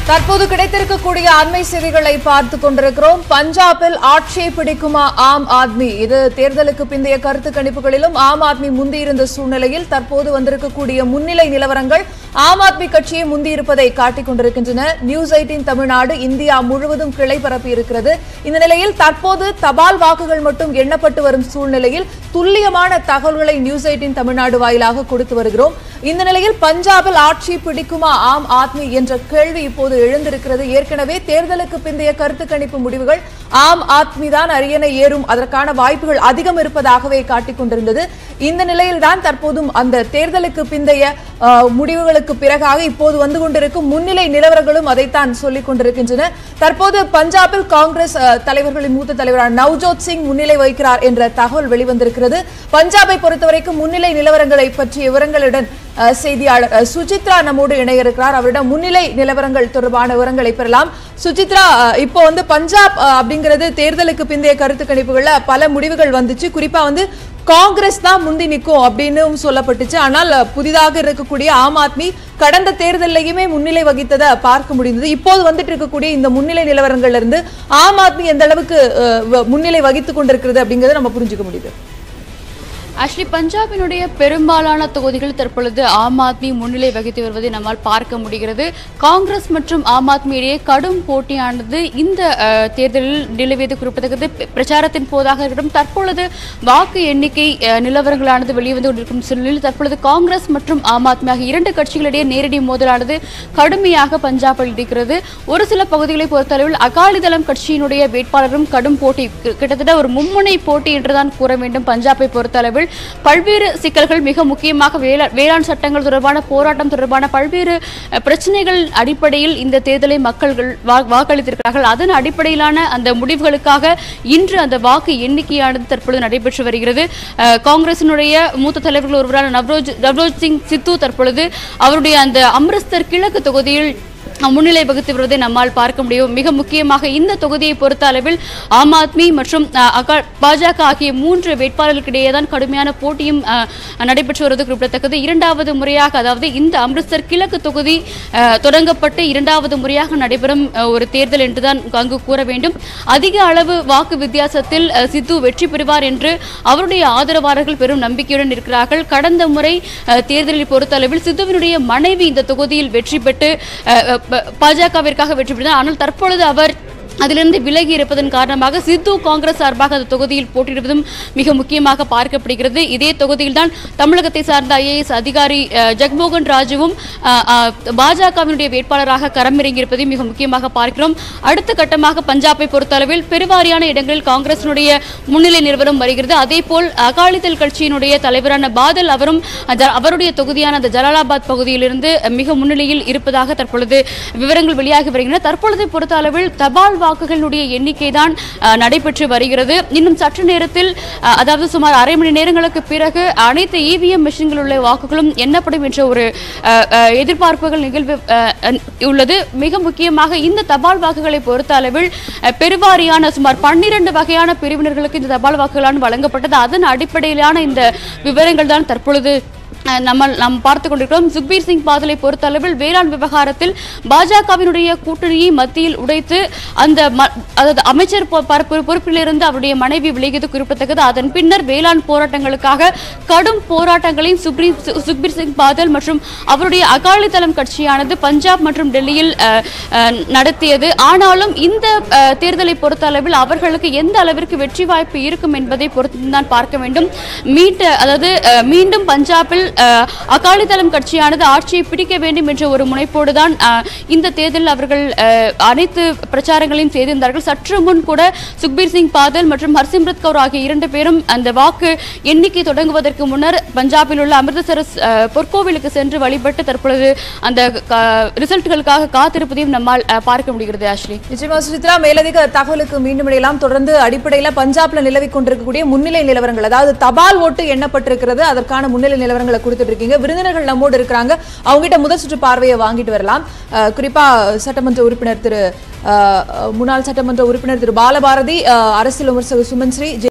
தற்போது கிடைத்திருக்கக்கூடிய அண்மை செய்திகளை பார்த்துக் கொண்டிருக்கிறோம் பஞ்சாபில் ஆட்சியை பிடிக்குமா ஆம் ஆத்மி இது தேர்தலுக்கு பிந்தைய கருத்து கணிப்புகளிலும் ஆம் ஆத்மி முந்தியிருந்த சூழ்நிலையில் தற்போது வந்திருக்கக்கூடிய முன்னிலை நிலவரங்கள் ஆம் ஆத்மி கட்சியை முந்தியிருப்பதை காட்டிக் கொண்டிருக்கின்றன நியூஸ் எயிட்டின் தமிழ்நாடு இந்தியா முழுவதும் கிளை பரப்பி இருக்கிறது இந்த நிலையில் தற்போது தபால் வாக்குகள் மட்டும் எண்ணப்பட்டு வரும் சூழ்நிலையில் துல்லியமான தகவல்களை நியூஸ் எயிட்டின் தமிழ்நாடு வாயிலாக கொடுத்து வருகிறோம் இந்த நிலையில் பஞ்சாபில் ஆட்சி பிடிக்குமா ஆம் ஆத்மி என்ற கேள்வி இப்போது எழுந்திருக்கிறது ஏற்கனவே தேர்தலுக்கு பிந்தைய கருத்து கணிப்பு முடிவுகள் ஆம் ஆத்மி தான் அரியணை ஏறும் அதற்கான வாய்ப்புகள் அதிகம் இருப்பதாகவே காட்டிக் கொண்டிருந்தது இந்த நிலையில்தான் தற்போதும் அந்த தேர்தலுக்கு பிந்தைய அஹ், முடிவுகளுக்கு பிறகாக இப்போது வந்து கொண்டிருக்கும் முன்னிலை நிலவரங்களும் அதைத்தான் சொல்லிக் கொண்டிருக்கின்றன தற்போது பஞ்சாபில் காங்கிரஸ் அஹ், தலைவர்களின் மூத்த தலைவரான நவ்ஜோத் சிங் முன்னிலை வகிக்கிறார் என்ற தகவல் வெளிவந்திருக்கிறது பஞ்சாபை பொறுத்தவரைக்கும் முன்னிலை நிலவரங்களை பற்றிய விவரங்களுடன் அஹ், செய்தியாளர் அஹ், சுசித்ரா நம்மோடு இணைய இருக்கிறார் அவரிடம் முன்னிலை நிலவரங்கள் தொடர்பான விவரங்களை பெறலாம் சுசித்ரா அஹ், இப்போ வந்து பஞ்சாப் அஹ், அப்படிங்கிறது தேர்தலுக்கு பிந்தைய கருத்து கணிப்புகள்ல பல முடிவுகள் வந்துச்சு குறிப்பா வந்து காங்கிரஸ் தான் முந்தி நிற்கும் அப்படின்னு சொல்லப்பட்டுச்சு ஆனால் அஹ், புதிதாக இருக்கக்கூடிய ஆம் ஆத்மி கடந்த தேர்தலையுமே முன்னிலை வகித்ததை பார்க்க முடிந்தது இப்போது வந்துட்டு இருக்கக்கூடிய இந்த முன்னிலை நிலவரங்கள்ல இருந்து ஆம் ஆத்மி எந்த அளவுக்கு அஹ், வ- முன்னிலை வகித்துக் கொண்டிருக்கிறது அப்படிங்கறத நம்ம புரிஞ்சுக்க முடியுது ஆக்சுவலி பஞ்சாபினுடைய பெரும்பாலான தொகுதிகள் தற்பொழுது ஆம் ஆத்மி முன்னிலை வகித்து வருவதை நம்மால் பார்க்க முடிகிறது காங்கிரஸ் மற்றும் ஆம் ஆத்மி இடையே கடும் போட்டியானது இந்த அஹ், தேர்தலில் நிலவியது குறிப்பிடத்தக்கது பெ- பிரச்சாரத்தின் போதாக இருக்கட்டும் தற்பொழுது வாக்கு எண்ணிக்கை அஹ், நிலவரங்களானது வெளிவந்து கொண்டிருக்கும் சூழலில் தற்பொழுது காங்கிரஸ் மற்றும் ஆம் ஆத்மி ஆகிய இரண்டு கட்சிகளிடையே நேரடி மோதலானது கடுமையாக பஞ்சாபில் இருக்கிறது ஒரு சில பகுதிகளை பொறுத்தளவில் அகாலிதளம் கட்சியினுடைய வேட்பாளரும் கடும் போட்டி கி- கிட்டத்தட்ட ஒரு மும்முனை போட்டி என்றுதான் கூற வேண்டும் பஞ்சாபை பொறுத்தளவில் பல்வேறு சிக்கல்கள் மிக முக்கியமாக வேளா- வேளாண் சட்டங்கள் தொடர்பான போராட்டம் தொடர்பான பல்வேறு அஹ், பிரச்சனைகள் அடிப்படையில் இந்த தேர்தலை மக்கள்கள் வா- வாக்களித்திருக்கிறார்கள் அதன் அடிப்படையிலான அந்த முடிவுகளுக்காக இன்று அந்த வாக்கு எண்ணிக்கையானது தற்பொழுது நடைபெற்று வருகிறது அஹ், காங்கிரசினுடைய மூத்த தலைவர்கள் ஒருவரான நவ்ரோஜ் நவ்ரோஜ் சிங் சித்து தற்பொழுது அவருடைய அந்த அம்ரிஸ்தர் கிழக்கு தொகுதியில் முன்னிலை வகித்து வருவதை நம்மால் பார்க்க முடியும் மிக முக்கியமாக இந்த தொகுதியை பொறுத்த அளவில் ஆம் ஆத்மி மற்றும் அஹ், அகா- பாஜக ஆகிய மூன்று வேட்பாளர்களுக்கிடையே தான் கடுமையான போட்டியும் அஹ், நடைபெற்று வருவது குறிப்பிடத்தக்கது இரண்டாவது முறையாக அதாவது இந்த அம்ரித்சர் கிழக்கு தொகுதி அஹ், தொடங்கப்பட்டு இரண்டாவது முறையாக நடைபெறும் அஹ், ஒரு தேர்தல் என்றுதான் அங்கு கூற வேண்டும் அதிக அளவு வாக்கு வித்தியாசத்தில் அஹ், சித்து வெற்றி பெறுவார் என்று அவருடைய ஆதரவாளர்கள் பெரும் நம்பிக்கையுடன் இருக்கிறார்கள் கடந்த முறை அஹ், தேர்தலில் பொறுத்தளவில் சித்துவினுடைய மனைவி இந்த தொகுதியில் வெற்றி பெற்று அஹ், அஹ், ப- பாஜகவிற்காக வெற்றி பெற்றார் ஆனால் தற்பொழுது அவர் அதிலிருந்து விலகி இருப்பதன் காரணமாக சித்து காங்கிரஸ் சார்பாக அந்த தொகுதியில் போட்டியிடுவதும் மிக முக்கியமாக பார்க்கப்படுகிறது இதே தொகுதியில்தான் தமிழகத்தை சார்ந்த ஐஏஎஸ் அதிகாரி அஹ், ஜெகமோகன் ராஜுவும் அஹ், அஹ், பாஜகவினுடைய வேட்பாளராக களமிறங்கியிருப்பதையும் மிக முக்கியமாக பார்க்கிறோம் அடுத்த கட்டமாக பஞ்சாபை பொறுத்தளவில் பெருவாரியான இடங்களில் காங்கிரசினுடைய முன்னிலை நிறுவனம் வருகிறது அதேபோல் அகாலிதள் கட்சியினுடைய தலைவரான பாதல் அவரும் அந்த- அவருடைய தொகுதியான அந்த ஜலாலாபாத் பகுதியிலிருந்து மிக முன்னிலையில் இருப்பதாக தற்பொழுது விவரங்கள் வெளியாகி வருகின்றன தற்பொழுதை பொறுத்த அளவில் தபால் வாக்குகளுடைய எண்ணிக்கை தான் அஹ், நடைபெற்று வருகிறது இன்னும் சற்று நேரத்தில் அஹ், அதாவது சுமார் அரை மணி நேரங்களுக்கு பிறகு அனைத்து இவிஎம் மிஷின்கள் உள்ள வாக்குகளும் எண்ணப்படும் என்ற ஒரு அஹ், அஹ், எதிர்பார்ப்புகள் நிகழ்வு அஹ், அஹ், உள்ளது மிக முக்கியமாக இந்த தபால் வாக்குகளை பொறுத்த அளவில் அஹ், பெருவாரியான சுமார் பன்னிரண்டு வகையான பிரிவினர்களுக்கு இந்த தபால் வாக்குகளான வழங்கப்பட்டது அதன் அடிப்படையிலான இந்த விவரங்கள் தான் தற்பொழுது அஹ், நம்ம நாம் பார்த்து கொண்டிருக்கிறோம் சுக்பீர் சிங் பாதலை பொறுத்தளவில் வேளாண் விவகாரத்தில் பாஜகவினுடைய கூட்டணியை மத்தியில் உடைத்து அந்த ம- அதாவது அமைச்சர் பொ- பரப்பு- பொறுப்பிலிருந்து அவருடைய மனைவி விலகியது குறிப்பிடத்தக்கது அதன் பின்னர் வேளாண் போராட்டங்களுக்காக கடும் போராட்டங்களையும் சுப்ரீம் சு- சுக்பீர் சிங் பாதல் மற்றும் அவருடைய அகாலிதளம் கட்சியானது பஞ்சாப் மற்றும் டெல்லியில் அஹ், அஹ், நடத்தியது ஆனாலும் இந்த அஹ், தேர்தலை பொறுத்தளவில் அவர்களுக்கு எந்த அளவிற்கு வெற்றி வாய்ப்பு இருக்கும் என்பதை பொறுத்து தான் பார்க்க வேண்டும் மீட்ட அதாவது அஹ், மீண்டும் பஞ்சாபில் அஹ், அகாலிதளம் கட்சியானது ஆட்சியை பிடிக்க வேண்டும் என்ற ஒரு முனைப்போடு தான் அஹ், இந்த தேர்தலில் அவர்கள் அஹ், அனைத்து பிரச்சாரங்களையும் செய்திருந்தார்கள் சற்று முன் கூட சுக்பீர் சிங் பாதல் மற்றும் ஹர்சிம்ரத் கவுர் ஆகிய இரண்டு பேரும் அந்த வாக்கு எண்ணிக்கை தொடங்குவதற்கு முன்னர் பஞ்சாபில் உள்ள அமிர்தசரஸ் அஹ், பொற்கோவிலுக்கு சென்று வழிபட்டு தற்பொழுது அந்த க- ரிசல்ட்டுகளுக்காக காத்திருப்பதையும் நம்மால் அஹ், பார்க்க முடிகிறது ஆஷ்லி நிச்சயமா சுசித்ரா மேலதிக தகவலுக்கு மீண்டும் இடையலாம் தொடர்ந்து அடிப்படையில பஞ்சாப்ல நிலவி கொண்டிருக்கக்கூடிய முன்னிலை நிலவரங்கள் அதாவது தபால் ஓட்டு எண்ணப்பட்டிருக்கிறது அதற்கான முன்னிலை நிலவரங்களை கொடுத்துட்டு இருக்கீங்க விருந்தினர்கள் நம்மோடு இருக்கிறாங்க அவங்க கிட்ட முதல் சுற்று பார்வையை வாங்கிட்டு வரலாம் அஹ், குறிப்பா சட்டமன்ற உறுப்பினர் திரு அஹ், முன்னாள் சட்டமன்ற உறுப்பினர் திரு பாலபாரதி அஹ், அரசியல் விமர்சகர் சுமன் ஸ்ரீ ஜே